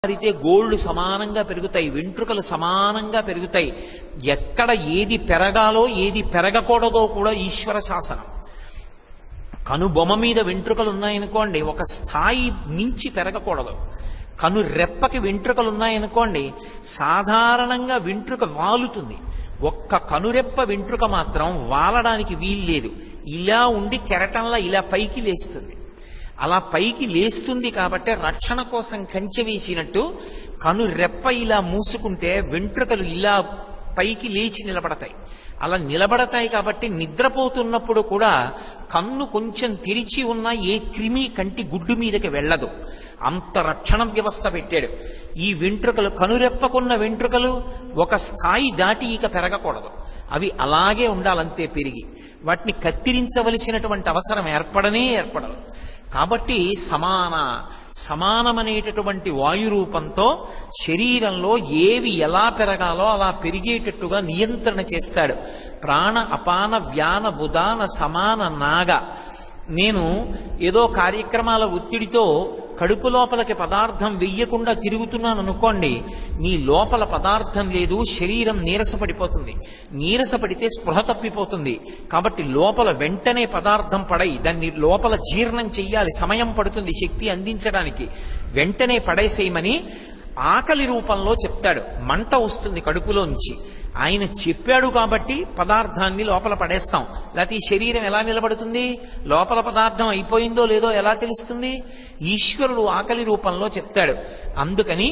తెల్లవారితే గోళ్లు సమానంగా పెరుగుతాయి వెంట్రుకలు సమానంగా పెరుగుతాయి ఎక్కడ ఏది పెరగాలో ఏది పెరగకూడదో కూడా ఈశ్వర శాసనం కను బొమ్మ మీద వెంట్రుకలు ఉన్నాయనుకోండి ఒక స్థాయి మించి పెరగకూడదు కను రెప్పకి వెంట్రుకలు ఉన్నాయనుకోండి సాధారణంగా వెంట్రుక వాలుతుంది ఒక్క కనురెప్ప వెంట్రుక మాత్రం వాలడానికి వీల్లేదు ఇలా ఉండి కెరటంలా ఇలా పైకి లేస్తుంది అలా పైకి లేస్తుంది కాబట్టి రక్షణ కోసం కంచె వేసినట్టు కను రెప్ప ఇలా మూసుకుంటే వెంట్రుకలు ఇలా పైకి లేచి నిలబడతాయి అలా నిలబడతాయి కాబట్టి నిద్రపోతున్నప్పుడు కూడా కన్ను కొంచెం తెరిచి ఉన్న ఏ క్రిమి కంటి గుడ్డు మీదకి వెళ్ళదు అంత రక్షణ వ్యవస్థ పెట్టాడు ఈ వెంట్రుకలు కనురెప్పకున్న వెంట్రుకలు ఒక స్థాయి దాటి ఇక పెరగకూడదు అవి అలాగే ఉండాలంతే పెరిగి వాటిని కత్తిరించవలసినటువంటి అవసరం ఏర్పడనే ఏర్పడదు కాబట్టి సమాన సమానమనేటటువంటి వాయు రూపంతో శరీరంలో ఏవి ఎలా పెరగాలో అలా పెరిగేటట్టుగా నియంత్రణ చేస్తాడు ప్రాణ అపాన వ్యాన బుధాన సమాన నాగ నేను ఏదో కార్యక్రమాల ఒత్తిడితో కడుపు లోపలికి పదార్థం వెయ్యకుండా తిరుగుతున్నాను అనుకోండి నీ లోపల పదార్థం లేదు శరీరం నీరసపడిపోతుంది నీరసపడితే స్పృహ తప్పిపోతుంది కాబట్టి లోపల వెంటనే పదార్థం పడై దాన్ని లోపల జీర్ణం చెయ్యాలి సమయం పడుతుంది శక్తి అందించడానికి వెంటనే పడేసేయమని ఆకలి రూపంలో చెప్తాడు మంట వస్తుంది కడుపులోంచి ఆయన చెప్పాడు కాబట్టి పదార్థాన్ని లోపల పడేస్తాం లేకపోతే ఈ శరీరం ఎలా నిలబడుతుంది లోపల పదార్థం అయిపోయిందో లేదో ఎలా తెలుస్తుంది ఈశ్వరుడు ఆకలి రూపంలో చెప్తాడు అందుకని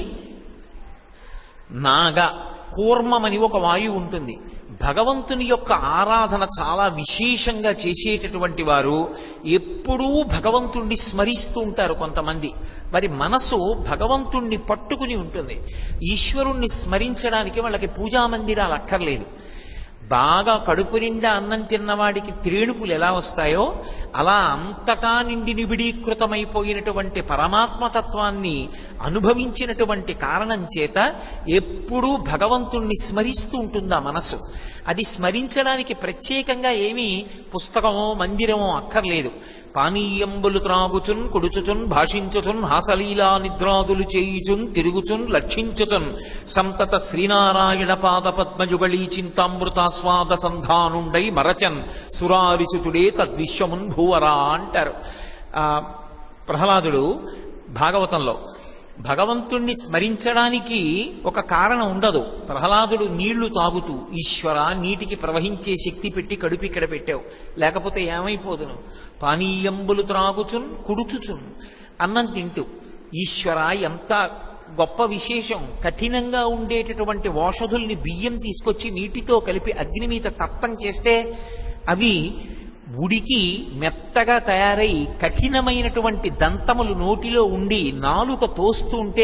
నాగ కూర్మమని ఒక వాయువు ఉంటుంది భగవంతుని యొక్క ఆరాధన చాలా విశేషంగా చేసేటటువంటి వారు ఎప్పుడూ భగవంతుణ్ణి స్మరిస్తూ ఉంటారు కొంతమంది మరి మనసు భగవంతుణ్ణి పట్టుకుని ఉంటుంది ఈశ్వరుణ్ణి స్మరించడానికి వాళ్ళకి పూజా మందిరాలు అక్కర్లేదు బాగా కడుపు నిండా అన్నం తిన్నవాడికి త్రేణుపులు ఎలా వస్తాయో అలా అంతటా నిండి నిబిడీకృతమైపోయినటువంటి పరమాత్మతత్వాన్ని అనుభవించినటువంటి కారణం చేత ఎప్పుడూ భగవంతుణ్ణి స్మరిస్తూ ఉంటుంది ఆ మనసు అది స్మరించడానికి ప్రత్యేకంగా ఏమీ పుస్తకమో మందిరమో అక్కర్లేదు పానీయంబులు త్రాగుచున్ కొడుచుచున్ భాషించుచున్ హాసలీలా నిద్రాదులు చేయుచున్ తిరుగుచున్ లక్షించుచున్ సంతత శ్రీనారాయణ పాద పద్మయుగళీ చింతామృతాస్వాద సంధానుండై మరచన్ సురారిచుతుడే తద్విశ్వమున్ భూవరా అంటారు ఆ ప్రహ్లాదుడు భాగవతంలో భగవంతుణ్ణి స్మరించడానికి ఒక కారణం ఉండదు ప్రహ్లాదుడు నీళ్లు తాగుతూ ఈశ్వర నీటికి ప్రవహించే శక్తి పెట్టి కడుపు ఇక్కడ పెట్టావు లేకపోతే ఏమైపోదును పానీయంబులు త్రాగుచున్ కుడుచుచున్ అన్నం తింటూ ఈశ్వర ఎంత గొప్ప విశేషం కఠినంగా ఉండేటటువంటి ఓషధుల్ని బియ్యం తీసుకొచ్చి నీటితో కలిపి అగ్ని మీద తప్తం చేస్తే అవి ఉడికి మెత్తగా తయారై కఠినమైనటువంటి దంతములు నోటిలో ఉండి నాలుక తోస్తూ ఉంటే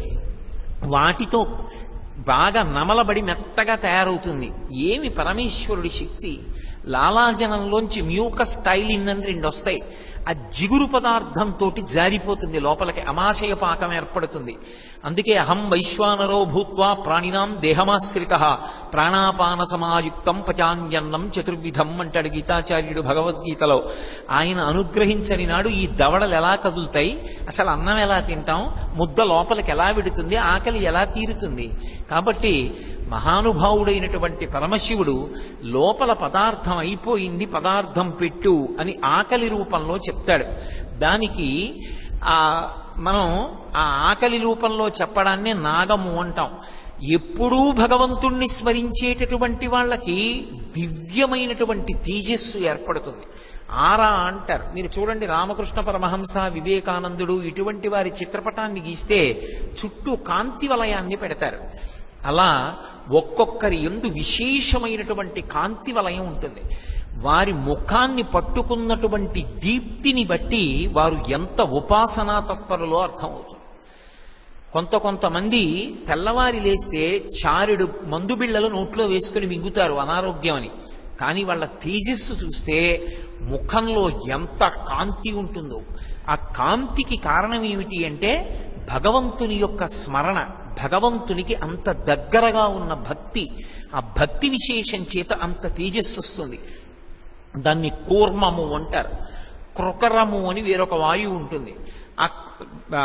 వాటితో బాగా నమలబడి మెత్తగా తయారవుతుంది ఏమి పరమేశ్వరుడి శక్తి లాలాజనంలోంచి మ్యూకస్ టైలిన్ అని రెండు వస్తాయి ఆ జిగురు పదార్థంతో జారిపోతుంది లోపలికి అమాశయ పాకం ఏర్పడుతుంది అందుకే అహం వైశ్వానరో భూత్వా ప్రాణినాం దేహమాశ్రిత ప్రాణాపాన సమాయుక్తం పచాన్యన్నం చతుర్విధం అంటాడు గీతాచార్యుడు భగవద్గీతలో ఆయన అనుగ్రహించని నాడు ఈ దవడలు ఎలా కదులుతాయి అసలు అన్నం ఎలా తింటాం ముద్ద లోపలికి ఎలా విడుతుంది ఆకలి ఎలా తీరుతుంది కాబట్టి మహానుభావుడైనటువంటి పరమశివుడు లోపల పదార్థం అయిపోయింది పదార్థం పెట్టు అని ఆకలి రూపంలో చెప్తాడు దానికి ఆ మనం ఆ ఆకలి రూపంలో చెప్పడాన్నే నాగము అంటాం ఎప్పుడూ భగవంతుణ్ణి స్మరించేటటువంటి వాళ్ళకి దివ్యమైనటువంటి తేజస్సు ఏర్పడుతుంది ఆరా అంటారు మీరు చూడండి రామకృష్ణ పరమహంస వివేకానందుడు ఇటువంటి వారి చిత్రపటాన్ని గీస్తే చుట్టూ కాంతి వలయాన్ని పెడతారు అలా ఒక్కొక్కరి ఎందు విశేషమైనటువంటి కాంతి వలయం ఉంటుంది వారి ముఖాన్ని పట్టుకున్నటువంటి దీప్తిని బట్టి వారు ఎంత ఉపాసనా తత్పరులో అర్థమవుతుంది కొంత కొంతమంది తెల్లవారి లేస్తే చారుడు మందు బిళ్ళలు నోట్లో వేసుకుని మింగుతారు అనారోగ్యం అని కానీ వాళ్ళ తేజస్సు చూస్తే ముఖంలో ఎంత కాంతి ఉంటుందో ఆ కాంతికి కారణం ఏమిటి అంటే భగవంతుని యొక్క స్మరణ భగవంతునికి అంత దగ్గరగా ఉన్న భక్తి ఆ భక్తి విశేషం చేత అంత తేజస్సు వస్తుంది దాన్ని కూర్మము అంటారు కృకరము అని వేరొక వాయువు ఉంటుంది ఆ ఆ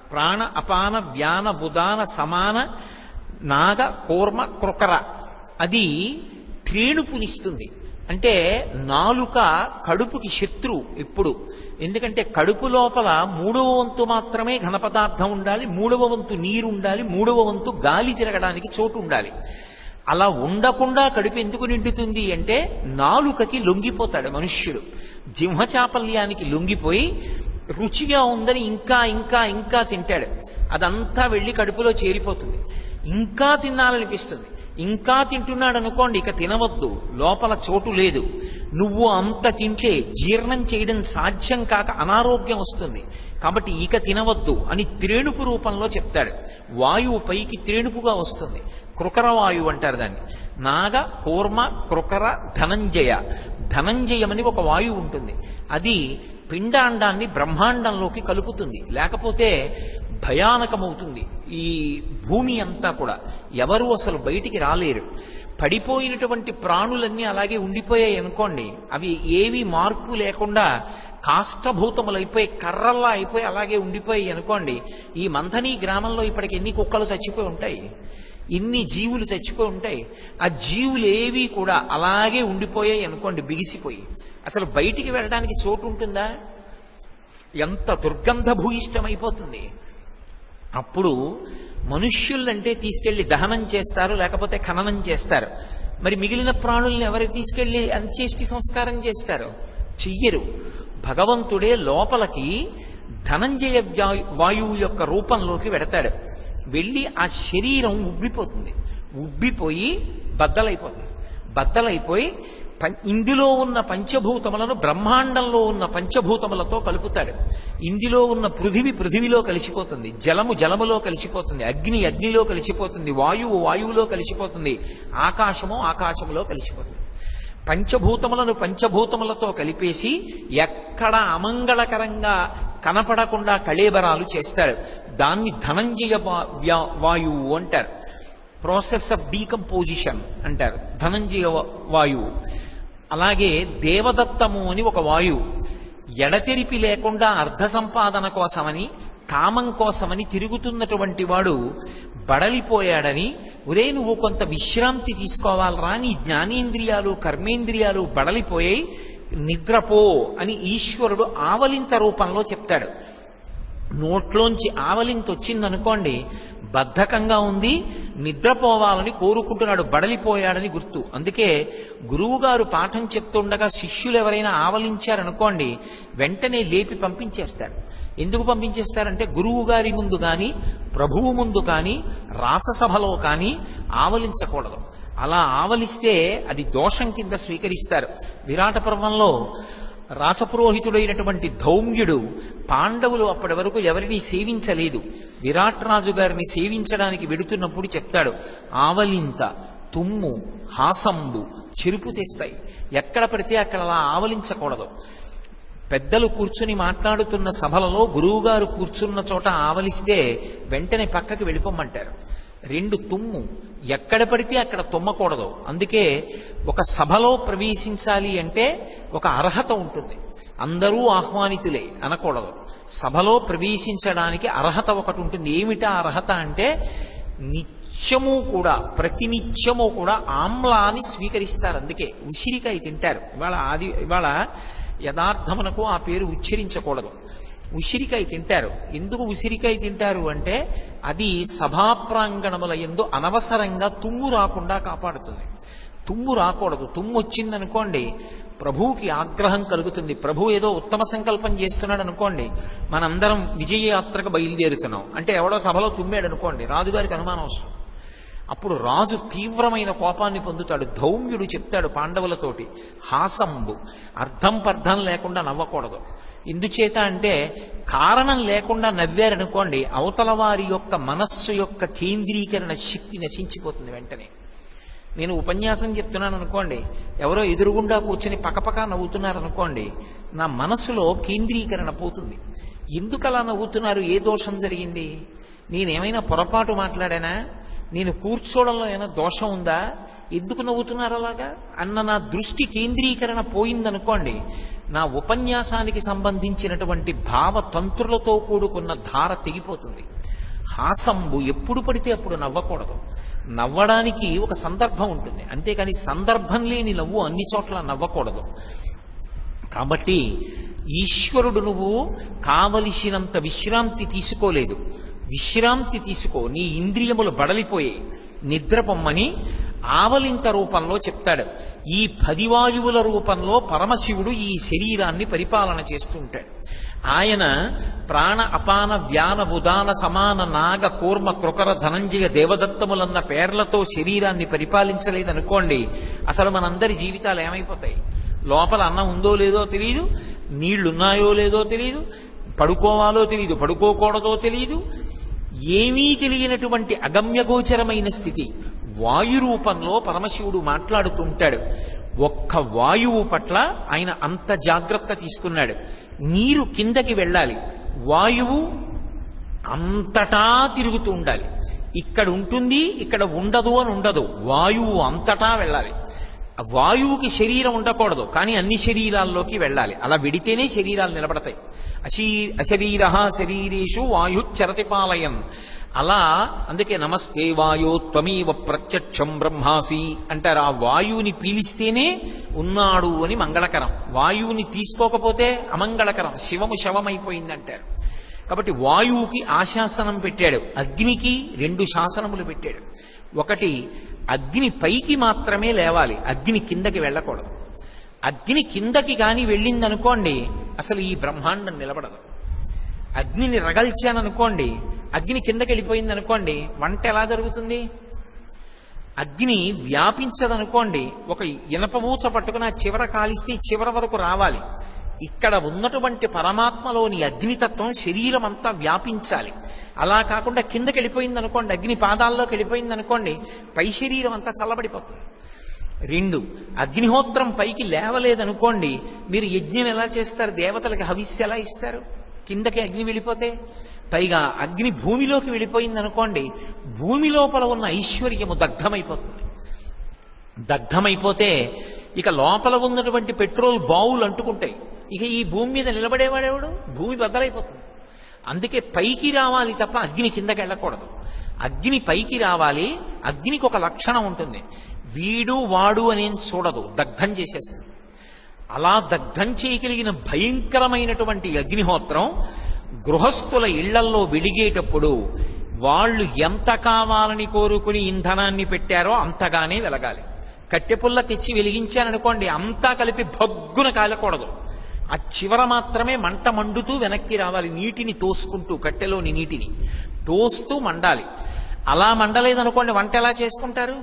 ప్రాణ అపాన వ్యాన బుదాన సమాన నాగ కూర్మ కృకర అది త్రేణుపునిస్తుంది అంటే నాలుక కడుపుకి శత్రువు ఎప్పుడు ఎందుకంటే కడుపు లోపల మూడవ వంతు మాత్రమే ఘన పదార్థం ఉండాలి మూడవ వంతు నీరు ఉండాలి మూడవ వంతు గాలి తిరగడానికి చోటు ఉండాలి అలా ఉండకుండా కడుపు ఎందుకు నిండుతుంది అంటే నాలుకకి లొంగిపోతాడు మనుష్యుడు జింహచాపల్యానికి లొంగిపోయి రుచిగా ఉందని ఇంకా ఇంకా ఇంకా తింటాడు అదంతా వెళ్ళి కడుపులో చేరిపోతుంది ఇంకా తినాలనిపిస్తుంది ఇంకా తింటున్నాడు అనుకోండి ఇక తినవద్దు లోపల చోటు లేదు నువ్వు అంత తింటే జీర్ణం చేయడం సాధ్యం కాక అనారోగ్యం వస్తుంది కాబట్టి ఇక తినవద్దు అని త్రేణుపు రూపంలో చెప్తాడు వాయువు పైకి త్రేణుపుగా వస్తుంది కృకర వాయువు అంటారు దాన్ని నాగ కూర్మ కృకర ధనంజయ ధనంజయమని ఒక వాయువు ఉంటుంది అది పిండాండాన్ని బ్రహ్మాండంలోకి కలుపుతుంది లేకపోతే భయానకమవుతుంది ఈ భూమి అంతా కూడా ఎవరు అసలు బయటికి రాలేరు పడిపోయినటువంటి ప్రాణులన్నీ అలాగే ఉండిపోయాయి అనుకోండి అవి ఏవి మార్పు లేకుండా కాష్టభూతములు అయిపోయి కర్రల్లా అయిపోయి అలాగే ఉండిపోయాయి అనుకోండి ఈ మంథని గ్రామంలో ఇప్పటికి ఎన్ని కుక్కలు చచ్చిపోయి ఉంటాయి ఇన్ని జీవులు చచ్చిపోయి ఉంటాయి ఆ జీవులు ఏవి కూడా అలాగే ఉండిపోయాయి అనుకోండి బిగిసిపోయి అసలు బయటికి వెళ్ళడానికి చోటు ఉంటుందా ఎంత దుర్గంధ భూయిష్టమైపోతుంది అప్పుడు మనుష్యులంటే తీసుకెళ్లి దహనం చేస్తారు లేకపోతే ఖననం చేస్తారు మరి మిగిలిన ప్రాణుల్ని ఎవరు తీసుకెళ్లి అంత్యేష్టి సంస్కారం చేస్తారు చెయ్యరు భగవంతుడే లోపలికి ధనంజయ వ్యా- వాయువు యొక్క రూపంలోకి వెడతాడు వెళ్ళి ఆ శరీరం ఉబ్బిపోతుంది ఉబ్బిపోయి బద్దలైపోతుంది బద్దలైపోయి పం- ఇందులో ఉన్న పంచభూతములను బ్రహ్మాండంలో ఉన్న పంచభూతములతో కలుపుతాడు ఇందులో ఉన్న పృథివి పృథివిలో కలిసిపోతుంది జలము జలములో కలిసిపోతుంది అగ్ని అగ్నిలో కలిసిపోతుంది వాయువు వాయువులో కలిసిపోతుంది ఆకాశము ఆకాశములో కలిసిపోతుంది పంచభూతములను పంచభూతములతో కలిపేసి ఎక్కడ అమంగళకరంగా కనపడకుండా కళేబరాలు చేస్తాడు దాన్ని ధనంజయ వా- వ్యా- వాయువు అంటారు ప్రాసెస్ ఆఫ్ డీకంపోజిషన్ అంటారు ధనంజయ వా- వాయువు అలాగే దేవదత్తము అని ఒక వాయువు ఎడతెరిపి లేకుండా అర్ధ సంపాదన కోసమని కామం కోసమని తిరుగుతున్నటువంటి వాడు బడలిపోయాడని ఒరే నువ్వు కొంత విశ్రాంతి తీసుకోవాలరా నీ జ్ఞానేంద్రియాలు కర్మేంద్రియాలు బడలిపోయాయి నిద్రపో అని ఈశ్వరుడు ఆవలింత రూపంలో చెప్తాడు నోట్లోంచి ఆవలింత వచ్చిందనుకోండి బద్ధకంగా ఉంది నిద్రపోవాలని కోరుకుంటున్నాడు బడలిపోయాడని గుర్తు అందుకే గురువుగారు పాఠం చెప్తుండగా శిష్యులు ఎవరైనా ఆవలించారనుకోండి వెంటనే లేపి పంపించేస్తారు ఎందుకు పంపించేస్తారంటే గురువు గారి ముందు కానీ ప్రభువు ముందు కానీ రాససభలో కానీ ఆవలించకూడదు అలా ఆవలిస్తే అది దోషం కింద స్వీకరిస్తారు విరాట పర్వంలో రాచపురోహితుడైనటువంటి ధౌమ్యుడు పాండవులు అప్పటి వరకు ఎవరిని సేవించలేదు విరాట్ రాజు గారిని సేవించడానికి వెడుతున్నప్పుడు చెప్తాడు ఆవలింత తుమ్ము హాసంబు చెరుపు తెస్తాయి ఎక్కడ పడితే అక్కడ అలా ఆవలించకూడదు పెద్దలు కూర్చుని మాట్లాడుతున్న సభలలో గురువుగారు కూర్చున్న చోట ఆవలిస్తే వెంటనే పక్కకి వెళ్ళిపోమంటారు రెండు తుమ్ము ఎక్కడ పడితే అక్కడ తుమ్మకూడదు అందుకే ఒక సభలో ప్రవేశించాలి అంటే ఒక అర్హత ఉంటుంది అందరూ ఆహ్వానితులే అనకూడదు సభలో ప్రవేశించడానికి అర్హత ఒకటి ఉంటుంది ఏమిటా అర్హత అంటే నిత్యము కూడా ప్రతినిత్యము కూడా ఆమ్లాన్ని స్వీకరిస్తారు అందుకే ఉసిరికాయ తింటారు ఇవాళ ఆది ఇవాళ యథార్థమునకు ఆ పేరు ఉచ్చరించకూడదు ఉసిరికాయ తింటారు ఎందుకు ఉసిరికాయ తింటారు అంటే అది సభా ప్రాంగణముల ఎందు అనవసరంగా తుమ్ము రాకుండా కాపాడుతుంది తుమ్ము రాకూడదు తుమ్ము వచ్చిందనుకోండి ప్రభువుకి ఆగ్రహం కలుగుతుంది ప్రభు ఏదో ఉత్తమ సంకల్పం చేస్తున్నాడు అనుకోండి మనందరం విజయయాత్రకు బయలుదేరుతున్నాం అంటే ఎవడో సభలో తుమ్మాడు అనుకోండి రాజుగారికి అనుమానం వస్తుంది అప్పుడు రాజు తీవ్రమైన కోపాన్ని పొందుతాడు ధౌమ్యుడు చెప్తాడు పాండవులతోటి హాసంబు అర్థం పర్థం లేకుండా నవ్వకూడదు ఎందుచేత అంటే కారణం లేకుండా నవ్వారనుకోండి అవతల వారి యొక్క మనస్సు యొక్క కేంద్రీకరణ శక్తి నశించిపోతుంది వెంటనే నేను ఉపన్యాసం చెప్తున్నాను అనుకోండి ఎవరో ఎదురుగుండా కూర్చొని పకపక నవ్వుతున్నారు అనుకోండి నా మనసులో కేంద్రీకరణ పోతుంది ఎందుకు అలా నవ్వుతున్నారు ఏ దోషం జరిగింది నేనేమైనా పొరపాటు మాట్లాడానా నేను కూర్చోవడంలో ఏమైనా దోషం ఉందా ఎందుకు నవ్వుతున్నారు అలాగా అన్న నా దృష్టి కేంద్రీకరణ పోయిందనుకోండి నా ఉపన్యాసానికి సంబంధించినటువంటి భావతంత్రులతో కూడుకున్న ధార తెగిపోతుంది హాసంబు ఎప్పుడు పడితే అప్పుడు నవ్వకూడదు నవ్వడానికి ఒక సందర్భం ఉంటుంది అంతేకాని సందర్భం లేని నవ్వు అన్ని చోట్ల నవ్వకూడదు కాబట్టి ఈశ్వరుడు నువ్వు కావలసినంత విశ్రాంతి తీసుకోలేదు విశ్రాంతి తీసుకో నీ ఇంద్రియములు బడలిపోయి నిద్రపొమ్మని ఆవలింత రూపంలో చెప్తాడు ఈ పదివాయువుల రూపంలో పరమశివుడు ఈ శరీరాన్ని పరిపాలన చేస్తుంటాడు ఆయన ప్రాణ అపాన వ్యాన బుధాన సమాన నాగ కూర్మ కృకర ధనంజయ దేవదత్తములన్న పేర్లతో శరీరాన్ని పరిపాలించలేదనుకోండి అసలు మనందరి జీవితాలు ఏమైపోతాయి లోపల అన్నం ఉందో లేదో తెలియదు నీళ్లున్నాయో లేదో తెలియదు పడుకోవాలో తెలియదు పడుకోకూడదో తెలియదు ఏమీ తెలియనటువంటి అగమ్యగోచరమైన స్థితి వాయు రూపంలో పరమశివుడు మాట్లాడుతుంటాడు ఒక్క వాయువు పట్ల ఆయన అంత జాగ్రత్త తీసుకున్నాడు నీరు కిందకి వెళ్ళాలి వాయువు అంతటా తిరుగుతూ ఉండాలి ఇక్కడ ఉంటుంది ఇక్కడ ఉండదు అని ఉండదు వాయువు అంతటా వెళ్ళాలి ఆ వాయువుకి శరీరం ఉండకూడదు కానీ అన్ని శరీరాల్లోకి వెళ్ళాలి అలా వెడితేనే శరీరాలు నిలబడతాయి అశీ అశరీర శరీరేషు వాయు చరతిపాలయన్ అలా అందుకే నమస్తే వాయో త్వమేవ ప్రత్యక్షం బ్రహ్మాసి అంటారు ఆ వాయువుని పీలిస్తేనే ఉన్నాడు అని మంగళకరం వాయువుని తీసుకోకపోతే అమంగళకరం శివము శవమైపోయింది అంటారు కాబట్టి వాయువుకి ఆశాసనం పెట్టాడు అగ్నికి రెండు శాసనములు పెట్టాడు ఒకటి అగ్ని పైకి మాత్రమే లేవాలి అగ్ని కిందకి వెళ్ళకూడదు అగ్ని కిందకి కానీ వెళ్ళిందనుకోండి అసలు ఈ బ్రహ్మాండం నిలబడదు అగ్నిని రగల్చాననుకోండి అగ్ని కిందకి వెళ్ళిపోయింది అనుకోండి వంట ఎలా జరుగుతుంది అగ్ని వ్యాపించదనుకోండి ఒక ఇనపమూత పట్టుకుని ఆ చివర కాలిస్తే ఈ చివర వరకు రావాలి ఇక్కడ ఉన్నటువంటి పరమాత్మలోని అగ్నితత్వం శరీరం అంతా వ్యాపించాలి అలా కాకుండా కిందకి వెళ్ళిపోయింది అనుకోండి అగ్ని పాదాల్లోకి వెళ్ళిపోయింది అనుకోండి పై శరీరం అంతా చల్లబడిపోతుంది రెండు అగ్నిహోత్రం పైకి లేవలేదనుకోండి మీరు యజ్ఞం ఎలా చేస్తారు దేవతలకి హవిస్సు ఎలా ఇస్తారు కిందకి అగ్ని వెళ్ళిపోతే పైగా అగ్ని భూమిలోకి వెళ్ళిపోయింది అనుకోండి భూమి లోపల ఉన్న ఐశ్వర్యము దగ్ధమైపోతుంది దగ్ధమైపోతే ఇక లోపల ఉన్నటువంటి పెట్రోల్ బావులు అంటుకుంటాయి ఇక ఈ భూమి మీద నిలబడేవాడెవడు భూమి బద్దలైపోతుంది అందుకే పైకి రావాలి తప్ప అగ్ని కిందకి వెళ్ళకూడదు అగ్ని పైకి రావాలి అగ్నికి ఒక లక్షణం ఉంటుంది వీడు వాడు అనేం చూడదు దగ్ధం చేసేస్తుంది అలా దగ్ధం చేయగలిగిన భయంకరమైనటువంటి అగ్నిహోత్రం గృహస్థుల ఇళ్లల్లో వెలిగేటప్పుడు వాళ్ళు ఎంత కావాలని కోరుకుని ఇంధనాన్ని పెట్టారో అంతగానే వెలగాలి కట్టెపుల్ల తెచ్చి వెలిగించాననుకోండి అంతా కలిపి భగ్గున కాలకూడదు ఆ చివర మాత్రమే మంట మండుతూ వెనక్కి రావాలి నీటిని తోసుకుంటూ కట్టెలోని నీటిని తోస్తూ మండాలి అలా మండలేదనుకోండి వంట ఎలా చేసుకుంటారు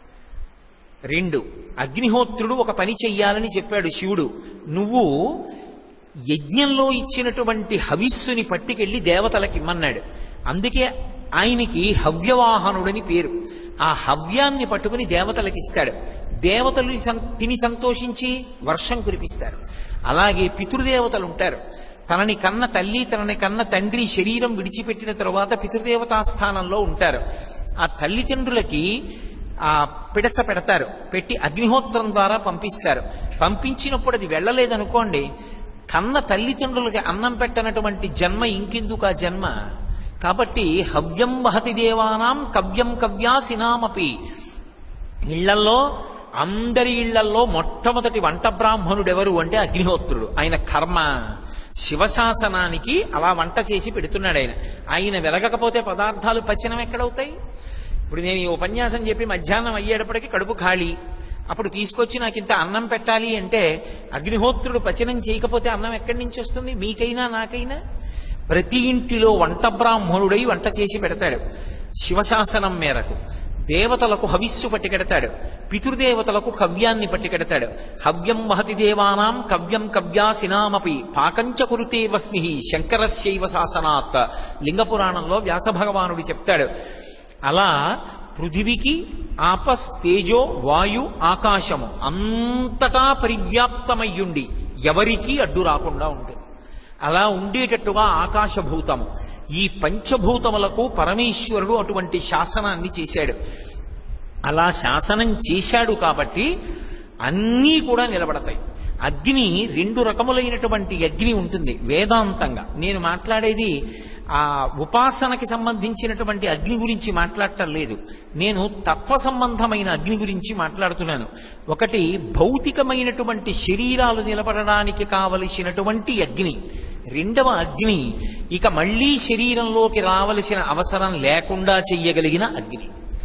రెండు అగ్నిహోత్రుడు ఒక పని చెయ్యాలని చెప్పాడు శివుడు నువ్వు యజ్ఞంలో ఇచ్చినటువంటి హవిస్సుని పట్టుకెళ్లి దేవతలకి ఇమ్మన్నాడు అందుకే ఆయనకి హవ్యవాహనుడని పేరు ఆ హవ్యాన్ని పట్టుకుని దేవతలకి ఇస్తాడు దేవతలు సం- తిని సంతోషించి వర్షం కురిపిస్తారు అలాగే పితృదేవతలు ఉంటారు తనని కన్న తల్లి తనని కన్న తండ్రి శరీరం విడిచిపెట్టిన తరువాత పితృదేవతా స్థానంలో ఉంటారు ఆ తల్లిదండ్రులకి ఆ పిడచ పెడతారు పెట్టి అగ్నిహోత్రం ద్వారా పంపిస్తారు పంపించినప్పుడు అది వెళ్ళలేదనుకోండి కన్న తల్లిదండ్రులకి అన్నం పెట్టనటువంటి జన్మ ఇంకెందుకు ఆ జన్మ కాబట్టి హవ్యం వహతి దేవానాం కవ్యం కవ్యాసినామపి ఇళ్లల్లో అందరి ఇళ్లల్లో మొట్టమొదటి వంట బ్రాహ్మణుడు ఎవరు అంటే అగ్నిహోత్రుడు ఆయన కర్మ శివశాసనానికి అలా వంట చేసి పెడుతున్నాడు ఆయన ఆయన వెలగకపోతే పదార్థాలు పచనం ఎక్కడవుతాయి ఇప్పుడు నేను ఈ ఉపన్యాసం చెప్పి మధ్యాహ్నం అయ్యేటప్పటికి కడుపు ఖాళీ అప్పుడు తీసుకొచ్చి నాకు ఇంత అన్నం పెట్టాలి అంటే అగ్నిహోత్రుడు పచనం చేయకపోతే అన్నం ఎక్కడి నుంచి వస్తుంది మీకైనా నాకైనా ప్రతి ఇంటిలో వంట బ్రాహ్మణుడై వంట చేసి పెడతాడు శివశాసనం మేరకు దేవతలకు హవిస్సు పట్టుకెడతాడు పితృదేవతలకు కవ్యాన్ని పట్టుకెడతాడు హవ్యం వహతి దేవానాం కవ్యం కవ్యాసినామపి పాకంచ కురుతే వహ్ని శంకరస్యైవ శాసనాత్ లింగపురాణంలో వ్యాస భగవానుడు చెప్తాడు అలా పృథివికి ఆపస్ తేజో వాయు ఆకాశము అంతటా పరివ్యాప్తమయ్యుండి ఎవరికీ అడ్డు రాకుండా ఉంటుంది అలా ఉండేటట్టుగా ఆకాశభూతము ఈ పంచభూతములకు పరమేశ్వరుడు అటువంటి శాసనాన్ని చేశాడు అలా శాసనం చేశాడు కాబట్టి అన్నీ కూడా నిలబడతాయి అగ్ని రెండు రకములైనటువంటి అగ్ని ఉంటుంది వేదాంతంగా నేను మాట్లాడేది ఆ ఉపాసనకి సంబంధించినటువంటి అగ్ని గురించి మాట్లాడటం లేదు నేను తత్వ సంబంధమైన అగ్ని గురించి మాట్లాడుతున్నాను ఒకటి భౌతికమైనటువంటి శరీరాలు నిలబడడానికి కావలసినటువంటి అగ్ని రెండవ అగ్ని ఇక మళ్ళీ శరీరంలోకి రావలసిన అవసరం లేకుండా చెయ్యగలిగిన అగ్ని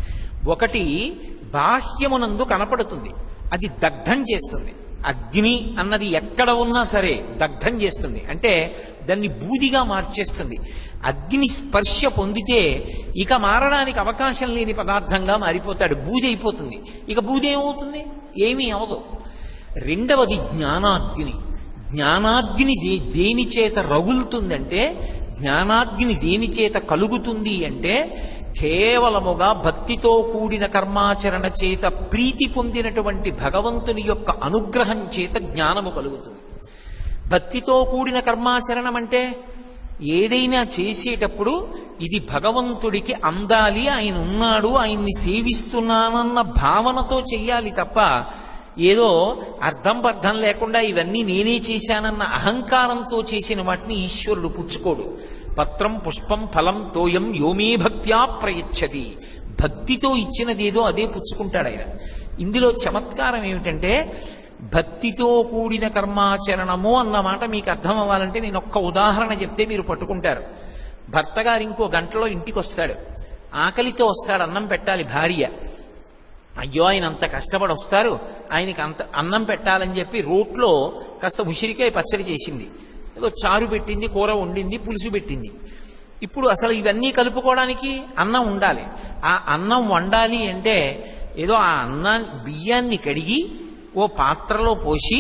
ఒకటి బాహ్యమునందు కనపడుతుంది అది దగ్ధం చేస్తుంది అగ్ని అన్నది ఎక్కడ ఉన్నా సరే దగ్ధం చేస్తుంది అంటే దాన్ని బూదిగా మార్చేస్తుంది అగ్ని స్పర్శ పొందితే ఇక మారడానికి అవకాశం లేని పదార్థంగా మారిపోతాడు బూది అయిపోతుంది ఇక బూది ఏమవుతుంది ఏమీ అవదు రెండవది జ్ఞానాగ్ని జ్ఞానాగ్ని దే దేని చేత రగులుతుందంటే జ్ఞానాగ్ని దేని చేత కలుగుతుంది అంటే కేవలముగా భక్తితో కూడిన కర్మాచరణ చేత ప్రీతి పొందినటువంటి భగవంతుని యొక్క అనుగ్రహం చేత జ్ఞానము కలుగుతుంది భక్తితో కూడిన కర్మాచరణం అంటే ఏదైనా చేసేటప్పుడు ఇది భగవంతుడికి అందాలి ఆయన ఉన్నాడు ఆయన్ని సేవిస్తున్నానన్న భావనతో చెయ్యాలి తప్ప ఏదో అర్థం పర్థం లేకుండా ఇవన్నీ నేనే చేశానన్న అహంకారంతో చేసిన వాటిని ఈశ్వరుడు పుచ్చుకోడు పత్రం పుష్పం ఫలం తోయం యోమే భక్త్యా ప్రయచ్చతి భక్తితో ఇచ్చినదేదో అదే పుచ్చుకుంటాడు ఆయన ఇందులో చమత్కారం ఏమిటంటే భక్తితో కూడిన కర్మాచరణము అన్న మాట మీకు అర్థం అవ్వాలంటే నేను ఒక్క ఉదాహరణ చెప్తే మీరు పట్టుకుంటారు భర్త గారు ఇంకో గంటలో ఇంటికి వస్తాడు ఆకలితో వస్తాడు అన్నం పెట్టాలి భార్య అయ్యో ఆయన అంత కష్టపడి వస్తారు ఆయనకి అంత అన్నం పెట్టాలని చెప్పి రోట్లో కాస్త ఉసిరికాయ పచ్చడి చేసింది ఏదో చారు పెట్టింది కూర వండింది పులుసు పెట్టింది ఇప్పుడు అసలు ఇవన్నీ కలుపుకోవడానికి అన్నం ఉండాలి ఆ అన్నం వండాలి అంటే ఏదో ఆ అన్నా బియ్యాన్ని కడిగి ఓ పాత్రలో పోసి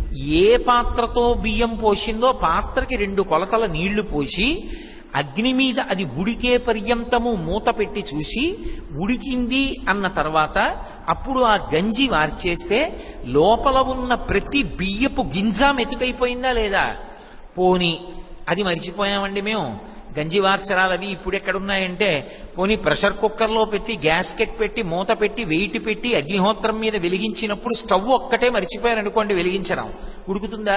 ఏ పాత్రతో బియ్యం పోసిందో పాత్రకి రెండు కొలతల నీళ్లు పోసి అగ్ని మీద అది ఉడికే పర్యంతము మూత పెట్టి చూసి ఉడికింది అన్న తర్వాత అప్పుడు ఆ గంజి వార్చేస్తే లోపల ఉన్న ప్రతి బియ్యపు గింజ మెతుకైపోయిందా లేదా పోని అది మరిచిపోయామండి మేము గంజి వార్చరాలు అవి ఇప్పుడు ఎక్కడున్నాయంటే పోనీ ప్రెషర్ కుక్కర్లో పెట్టి గ్యాస్కెట్ పెట్టి మూత పెట్టి వెయిట్ పెట్టి అగ్నిహోత్రం మీద వెలిగించినప్పుడు స్టవ్ ఒక్కటే మర్చిపోయారనుకోండి వెలిగించడం ఉడుకుతుందా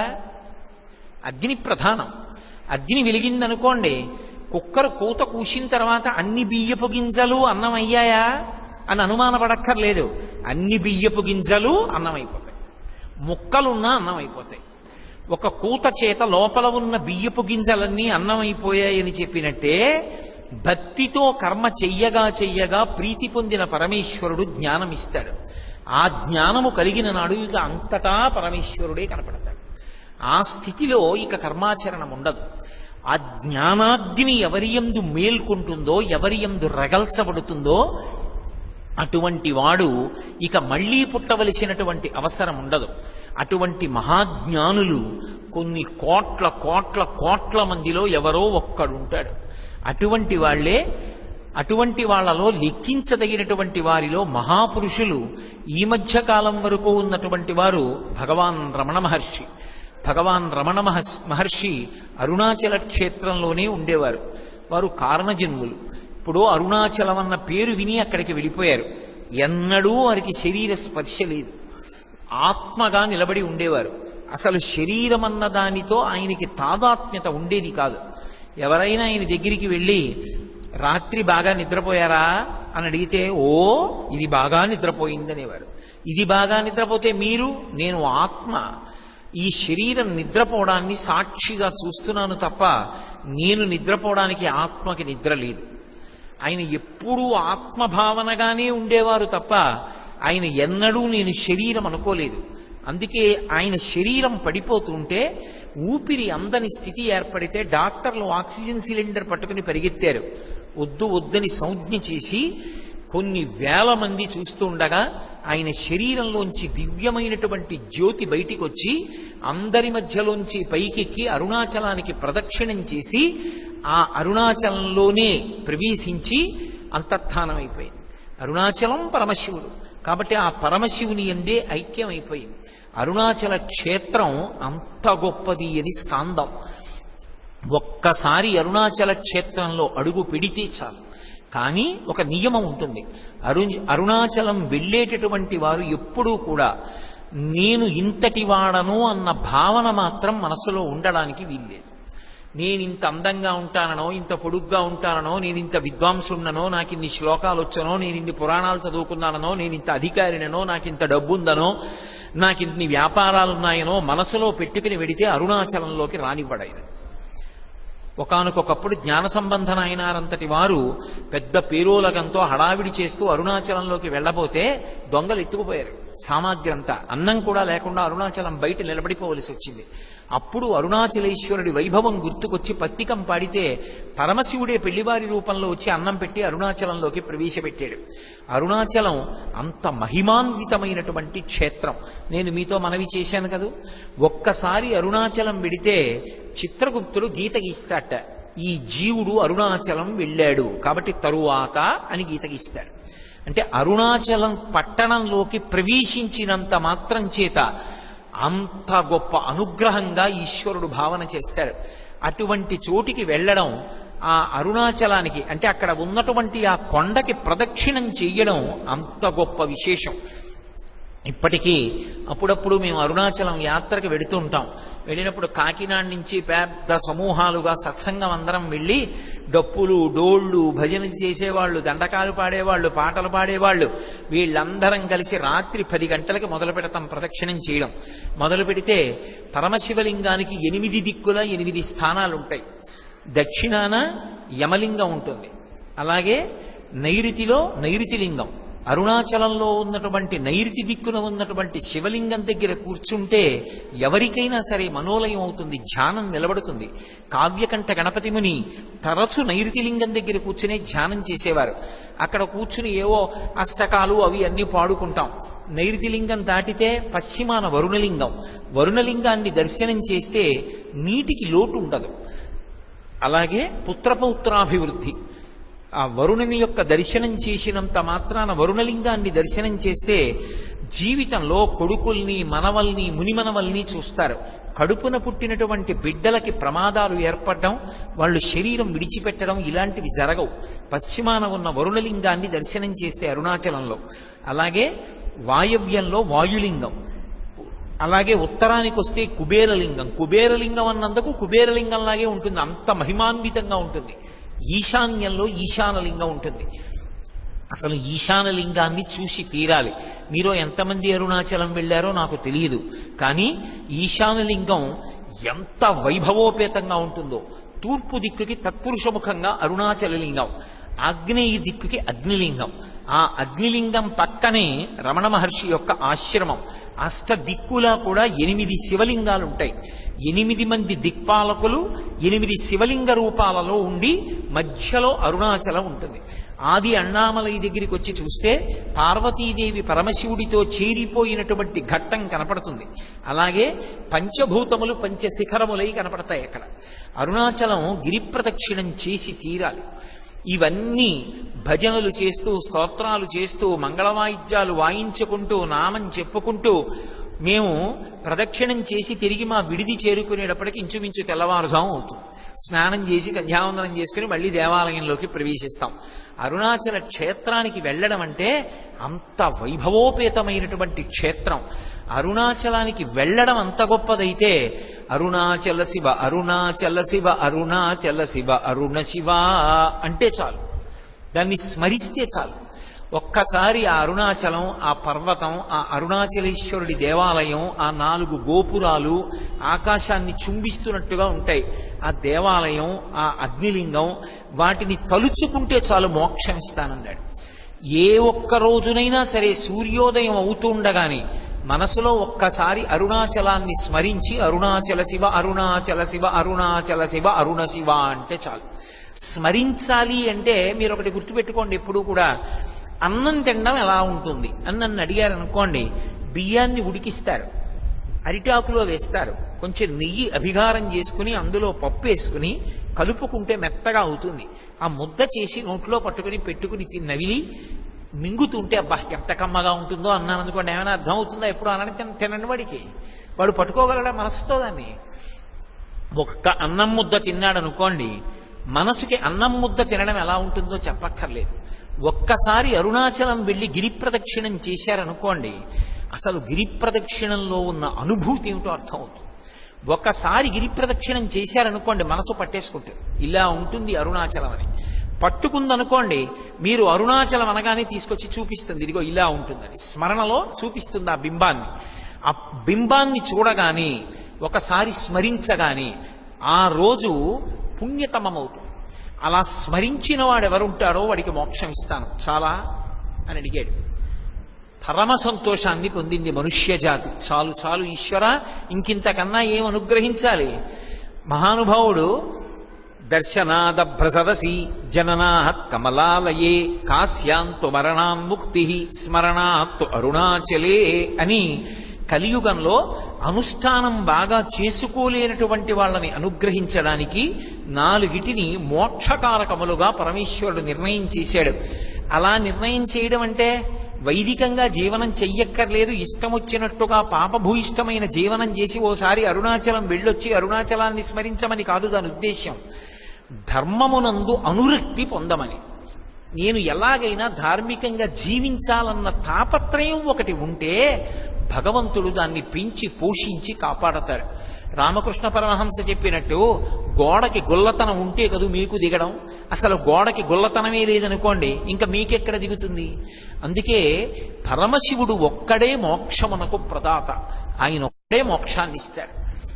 అగ్ని ప్రధానం అగ్ని వెలిగిందనుకోండి కుక్కర్ కూత కూసిన తర్వాత అన్ని బియ్యపు గింజలు అన్నం అయ్యాయా అని అనుమానపడక్కర్లేదు అన్ని బియ్యపు గింజలు అన్నం అయిపోతాయి ముక్కలున్నా అన్నం అయిపోతాయి ఒక కూత చేత లోపల ఉన్న బియ్యపు గింజలన్నీ అన్నం అయిపోయాయని చెప్పినట్టే భక్తితో కర్మ చెయ్యగా చెయ్యగా ప్రీతి పొందిన పరమేశ్వరుడు జ్ఞానం ఇస్తాడు ఆ జ్ఞానము కలిగిన నాడు ఇక అంతటా పరమేశ్వరుడే కనపడతాడు ఆ స్థితిలో ఇక కర్మాచరణం ఉండదు ఆ జ్ఞానాగ్ని ఎవరి యందు మేల్కొంటుందో ఎవరి యందు రగల్చబడుతుందో అటువంటి వాడు ఇక మళ్ళీ పుట్టవలసినటువంటి అవసరం ఉండదు అటువంటి మహాజ్ఞానులు కొన్ని కోట్ల కోట్ల కోట్ల మందిలో ఎవరో ఒక్కడుంటాడు అటువంటి వాళ్ళే అటువంటి వాళ్ళలో లెక్కించదగినటువంటి వారిలో మహాపురుషులు ఈ మధ్య కాలం వరకు ఉన్నటువంటి వారు భగవాన్ రమణ మహర్షి భగవాన్ రమణ మహర్షి మహర్షి అరుణాచల క్షేత్రంలోనే ఉండేవారు వారు కారణజన్ములు ఇప్పుడు అరుణాచలం అన్న పేరు విని అక్కడికి వెళ్ళిపోయారు ఎన్నడూ వారికి శరీర స్పర్శ లేదు ఆత్మగా నిలబడి ఉండేవారు అసలు శరీరం అన్న దానితో ఆయనకి తాదాత్మ్యత ఉండేది కాదు ఎవరైనా ఆయన దగ్గరికి వెళ్ళి రాత్రి బాగా నిద్రపోయారా అని అడిగితే ఓ ఇది బాగా నిద్రపోయిందనేవారు ఇది బాగా నిద్రపోతే మీరు నేను ఆత్మ ఈ శరీరం నిద్రపోవడాన్ని సాక్షిగా చూస్తున్నాను తప్ప నేను నిద్రపోవడానికి ఆత్మకి నిద్ర లేదు ఆయన ఎప్పుడూ ఆత్మభావనగానే ఉండేవారు తప్ప ఆయన ఎన్నడూ నేను శరీరం అనుకోలేదు అందుకే ఆయన శరీరం పడిపోతుంటే ఊపిరి అందని స్థితి ఏర్పడితే డాక్టర్లు ఆక్సిజన్ సిలిండర్ పట్టుకుని పరిగెత్తారు వద్దు వద్దని సంజ్ఞ చేసి కొన్ని వేల మంది చూస్తూ ఉండగా ఆయన శరీరంలోంచి దివ్యమైనటువంటి జ్యోతి బయటికి వచ్చి అందరి మధ్యలోంచి పైకెక్కి అరుణాచలానికి ప్రదక్షిణం చేసి ఆ అరుణాచలంలోనే ప్రవేశించి అంతర్ధానమైపోయింది అరుణాచలం పరమశివుడు కాబట్టి ఆ పరమశివుని ఎందే ఐక్యం అయిపోయింది అరుణాచల క్షేత్రం అంత గొప్పది అని స్కాందం ఒక్కసారి అరుణాచల క్షేత్రంలో అడుగు పెడితే చాలు కానీ ఒక నియమం ఉంటుంది అరు అరుణాచలం వెళ్ళేటటువంటి వారు ఎప్పుడూ కూడా నేను ఇంతటి వాడను అన్న భావన మాత్రం మనసులో ఉండడానికి వీల్లేదు నేను ఇంత అందంగా ఉంటాననో ఇంత పొడుగ్గా ఉంటాననో నేను ఇంత విద్వాంసున్ననో నాకు ఇన్ని శ్లోకాలు వచ్చనో నేను ఇన్ని పురాణాలు చదువుకున్నానో నేను ఇంత అధికారిననో నాకు ఇంత డబ్బుందనో నాకు ఇన్ని వ్యాపారాలు ఉన్నాయనో మనసులో పెట్టుకుని వెడితే అరుణాచలంలోకి రానివ్వడైన ఒకనకొకప్పుడు జ్ఞాన సంబంధన అయినారంతటి వారు పెద్ద పేరోలగంతో హడావిడి చేస్తూ అరుణాచలంలోకి వెళ్ళబోతే దొంగలు ఎత్తుకుపోయారు సామాగ్రి అంతా అన్నం కూడా లేకుండా అరుణాచలం బయట నిలబడిపోవలసి వచ్చింది అప్పుడు అరుణాచలేశ్వరుడి వైభవం గుర్తుకొచ్చి పత్తికం పాడితే పరమశివుడే పెళ్లివారి రూపంలో వచ్చి అన్నం పెట్టి అరుణాచలంలోకి ప్రవేశపెట్టాడు అరుణాచలం అంత మహిమాన్వితమైనటువంటి క్షేత్రం నేను మీతో మనవి చేశాను కదూ ఒక్కసారి అరుణాచలం వెడితే చిత్రగుప్తుడు గీత గీస్తాట ఈ జీవుడు అరుణాచలం వెళ్ళాడు కాబట్టి తరువాత అని గీత గీస్తాడు అంటే అరుణాచలం పట్టణంలోకి ప్రవేశించినంత మాత్రం చేత అంత గొప్ప అనుగ్రహంగా ఈశ్వరుడు భావన చేస్తాడు అటువంటి చోటికి వెళ్ళడం ఆ అరుణాచలానికి అంటే అక్కడ ఉన్నటువంటి ఆ కొండకి ప్రదక్షిణం చెయ్యడం అంత గొప్ప విశేషం ఇప్పటికీ అప్పుడప్పుడు మేము అరుణాచలం యాత్రకు వెడుతూ ఉంటాం వెళ్ళినప్పుడు కాకినాడ నుంచి పెద్ద సమూహాలుగా సత్సంగం అందరం వెళ్ళి డప్పులు డోళ్ళు భజనలు చేసేవాళ్ళు దండకాలు పాడేవాళ్ళు పాటలు పాడేవాళ్ళు వీళ్ళందరం కలిసి రాత్రి పది గంటలకి మొదలు పెడతాం ప్రదక్షిణం చేయడం మొదలు పెడితే పరమశివలింగానికి ఎనిమిది దిక్కుల ఎనిమిది స్థానాలు ఉంటాయి దక్షిణాన యమలింగం ఉంటుంది అలాగే నైరుతిలో నైరుతి లింగం అరుణాచలంలో ఉన్నటువంటి నైరుతి దిక్కున ఉన్నటువంటి శివలింగం దగ్గర కూర్చుంటే ఎవరికైనా సరే మనోలయం అవుతుంది ధ్యానం నిలబడుతుంది కావ్యకంఠ గణపతి ముని తరచు నైరుతి లింగం దగ్గర కూర్చునే ధ్యానం చేసేవారు అక్కడ కూర్చుని ఏవో అష్టకాలు అవి అన్ని పాడుకుంటాం నైరుతి లింగం దాటితే పశ్చిమాన వరుణలింగం వరుణలింగాన్ని దర్శనం చేస్తే నీటికి లోటు ఉండదు అలాగే పుత్రపౌత్రాభివృద్ధి ఆ వరుణుని యొక్క దర్శనం చేసినంత మాత్రాన వరుణలింగాన్ని దర్శనం చేస్తే జీవితంలో కొడుకుల్ని మనవల్ని మునిమనవల్ని చూస్తారు కడుపున పుట్టినటువంటి బిడ్డలకి ప్రమాదాలు ఏర్పడడం వాళ్ళు శరీరం విడిచిపెట్టడం ఇలాంటివి జరగవు పశ్చిమాన ఉన్న వరుణలింగాన్ని దర్శనం చేస్తే అరుణాచలంలో అలాగే వాయవ్యంలో వాయులింగం అలాగే ఉత్తరానికి వస్తే కుబేరలింగం కుబేరలింగం అన్నందుకు కుబేరలింగంలాగే ఉంటుంది అంత మహిమాన్వితంగా ఉంటుంది ఈశాన్యంలో ఈశానలింగం ఉంటుంది అసలు ఈశానలింగాన్ని చూసి తీరాలి మీరు ఎంతమంది అరుణాచలం వెళ్ళారో నాకు తెలియదు కానీ ఈశానలింగం ఎంత వైభవోపేతంగా ఉంటుందో తూర్పు దిక్కుకి తత్పురుషముఖంగా అరుణాచలలింగం ఆగ్నేయ దిక్కుకి అగ్నిలింగం ఆ అగ్నిలింగం పక్కనే రమణ మహర్షి యొక్క ఆశ్రమం అష్ట దిక్కులా కూడా ఎనిమిది శివలింగాలు ఉంటాయి ఎనిమిది మంది దిక్పాలకులు ఎనిమిది శివలింగ రూపాలలో ఉండి మధ్యలో అరుణాచలం ఉంటుంది ఆది అన్నామలై దగ్గరికి వచ్చి చూస్తే పార్వతీదేవి పరమశివుడితో చేరిపోయినటువంటి ఘట్టం కనపడుతుంది అలాగే పంచభూతములు పంచశిఖరములై కనపడతాయి అక్కడ అరుణాచలం గిరి ప్రదక్షిణం చేసి తీరాలి ఇవన్నీ భజనలు చేస్తూ స్తోత్రాలు చేస్తూ మంగళవాయిద్యాలు వాయించుకుంటూ నామం చెప్పుకుంటూ మేము ప్రదక్షిణం చేసి తిరిగి మా విడిది చేరుకునేటప్పటికి ఇంచుమించు తెల్లవారుజాము అవుతుంది స్నానం చేసి సంధ్యావందనం చేసుకుని మళ్ళీ దేవాలయంలోకి ప్రవేశిస్తాం అరుణాచల క్షేత్రానికి వెళ్ళడం అంటే అంత వైభవోపేతమైనటువంటి క్షేత్రం అరుణాచలానికి వెళ్ళడం అంత గొప్పదైతే అరుణాచల శివ అరుణాచల శివ అరుణాచల శివ అరుణ శివ అంటే చాలు దాన్ని స్మరిస్తే చాలు ఒక్కసారి ఆ అరుణాచలం ఆ పర్వతం ఆ అరుణాచలేశ్వరుడి దేవాలయం ఆ నాలుగు గోపురాలు ఆకాశాన్ని చుంబిస్తున్నట్టుగా ఉంటాయి ఆ దేవాలయం ఆ అగ్నిలింగం వాటిని తలుచుకుంటే చాలు మోక్షం ఇస్తానన్నాడు ఏ ఒక్క రోజునైనా సరే సూర్యోదయం అవుతూ ఉండగానే మనసులో ఒక్కసారి అరుణాచలాన్ని స్మరించి అరుణాచల శివ అరుణాచల శివ అరుణాచల శివ అరుణ శివ అంటే చాలు స్మరించాలి అంటే మీరు ఒకటి గుర్తుపెట్టుకోండి ఎప్పుడూ కూడా అన్నం తినడం ఎలా ఉంటుంది అని నన్ను అడిగారు అనుకోండి బియ్యాన్ని ఉడికిస్తారు అరిటాకులో వేస్తారు కొంచెం నెయ్యి అభిగారం చేసుకుని అందులో పప్పు వేసుకుని కలుపుకుంటే మెత్తగా అవుతుంది ఆ ముద్ద చేసి నోట్లో పట్టుకుని పెట్టుకుని తి- నవిలి మింగుతుంటే అబ్బా ఎంత కమ్మగా ఉంటుందో అన్నాను అనుకోండి ఏమైనా అర్థం అవుతుందా ఎప్పుడు అనని తిన- తినని వాడికి వాడు పట్టుకోగలడా మనసుతో దాన్ని ఒక్క అన్నం ముద్ద తిన్నాడు అనుకోండి మనసుకి అన్నం ముద్ద తినడం ఎలా ఉంటుందో చెప్పక్కర్లేదు ఒక్కసారి అరుణాచలం వెళ్ళి గిరి ప్రదక్షిణం చేశారనుకోండి అసలు గిరి ప్రదక్షిణంలో ఉన్న అనుభూతి ఏమిటో అర్థమవుతుంది ఒకసారి గిరి ప్రదక్షిణం చేశారనుకోండి మనసు పట్టేసుకుంటారు ఇలా ఉంటుంది అరుణాచలం అని పట్టుకుందనుకోండి మీరు అరుణాచలం అనగానే తీసుకొచ్చి చూపిస్తుంది ఇదిగో ఇలా ఉంటుందని స్మరణలో చూపిస్తుంది ఆ బింబాన్ని ఆ బింబాన్ని చూడగానే ఒకసారి స్మరించగానే ఆ రోజు పుణ్యతమమవుతుంది అలా స్మరించిన వాడు ఎవరుంటాడో వాడికి మోక్షం ఇస్తాను చాలా అని అడిగాడు పరమ సంతోషాన్ని పొందింది మనుష్య జాతి చాలు చాలు ఈశ్వర ఇంకింతకన్నా ఏం అనుగ్రహించాలి మహానుభావుడు దర్శనాదభ్రసదసి జననా కమలాలయే కాశ్యాంతు మరణాన్ముక్తి స్మరణాత్తు అరుణాచలే అని కలియుగంలో అనుష్ఠానం బాగా చేసుకోలేనటువంటి వాళ్ళని అనుగ్రహించడానికి నాలుగిటిని మోక్షకారకములుగా పరమేశ్వరుడు నిర్ణయం చేశాడు అలా నిర్ణయం చేయడం అంటే వైదికంగా జీవనం చెయ్యక్కర్లేదు ఇష్టం వచ్చినట్టుగా పాపభూయిష్టమైన జీవనం చేసి ఓసారి అరుణాచలం వెళ్ళొచ్చి అరుణాచలాన్ని స్మరించమని కాదు దాని ఉద్దేశ్యం ధర్మమునందు అనురక్తి పొందమని నేను ఎలాగైనా ధార్మికంగా జీవించాలన్న తాపత్రయం ఒకటి ఉంటే భగవంతుడు దాన్ని పెంచి పోషించి కాపాడతాడు రామకృష్ణ పరమహంస చెప్పినట్టు గోడకి గుల్లతనం ఉంటే కదూ మీకు దిగడం అసలు గోడకి గుల్లతనమే లేదనుకోండి ఇంకా మీకెక్కడ దిగుతుంది అందుకే పరమశివుడు ఒక్కడే మోక్షమునకు ప్రదాత ఆయన ఒక్కడే మోక్షాన్ని ఇస్తాడు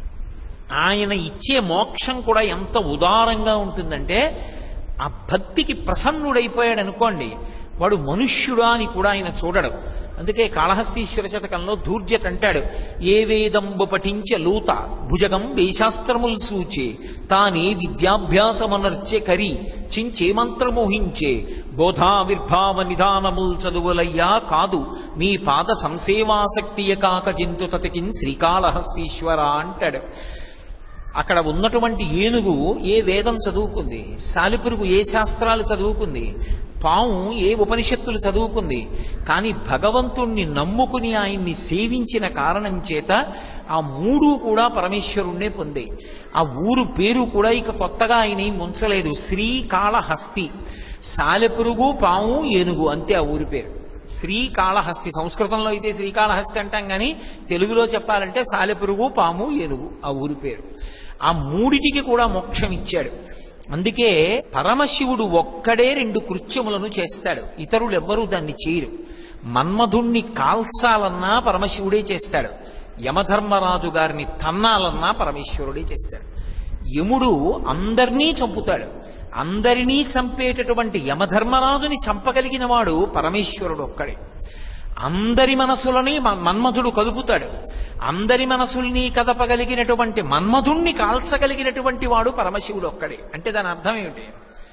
ఆయన ఇచ్చే మోక్షం కూడా ఎంత ఉదారంగా ఉంటుందంటే ఆ భక్తికి ప్రసన్నుడైపోయాడు అనుకోండి వాడు మనుష్యుడా అని కూడా ఆయన చూడడు అందుకే కాళహస్తీశ్వర శతకంలో ధూర్జట్ అంటాడు ఏ వేదంబు పఠించ లూత భుజగం వేశాస్త్రముల్ సూచే తానే విద్యాభ్యాసమనర్చె కరి చించే మంత్రమోహించే బోధావిర్భావ నిధానముల్ చదువులయ్యా కాదు మీ పాద సంసేవాసక్తియ కాక జంతు తతికిన్ శ్రీకాళహస్తీశ్వర అంటాడు అక్కడ ఉన్నటువంటి ఏనుగు ఏ వేదం చదువుకుంది సాలిపురుగు ఏ శాస్త్రాలు చదువుకుంది పాము ఏ ఉపనిషత్తులు చదువుకుంది కానీ భగవంతుణ్ణి నమ్ముకుని ఆయన్ని సేవించిన కారణం చేత ఆ మూడు కూడా పరమేశ్వరుణ్ణే పొందే ఆ ఊరు పేరు కూడా ఇక కొత్తగా ఆయన ఏం ఉంచలేదు శ్రీకాళహస్తి సాలెపురుగు పాము ఏనుగు అంతే ఆ ఊరి పేరు శ్రీకాళహస్తి సంస్కృతంలో అయితే శ్రీకాళహస్తి అంటాం కానీ తెలుగులో చెప్పాలంటే సాలెపురుగు పాము ఏనుగు ఆ ఊరి పేరు ఆ మూడిటికి కూడా మోక్షం ఇచ్చాడు అందుకే పరమశివుడు ఒక్కడే రెండు కృత్యములను చేస్తాడు ఇతరులు ఎవ్వరూ దాన్ని చేయరు మన్మధుణ్ణి కాల్చాలన్నా పరమశివుడే చేస్తాడు యమధర్మరాజు గారిని తన్నాలన్నా పరమేశ్వరుడే చేస్తాడు యముడు అందరినీ చంపుతాడు అందరినీ చంపేటటువంటి యమధర్మరాజుని చంపగలిగిన వాడు పరమేశ్వరుడు ఒక్కడే అందరి మనసులని మ- మన్మధుడు కదుపుతాడు అందరి మనసుల్ని కదపగలిగినటువంటి మన్మధుణ్ణి కాల్చగలిగినటువంటి వాడు పరమశివుడు ఒక్కడే అంటే దాని అర్థం ఏమిటి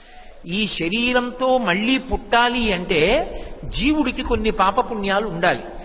ఈ శరీరంతో మళ్ళీ పుట్టాలి అంటే జీవుడికి కొన్ని పాపపుణ్యాలు ఉండాలి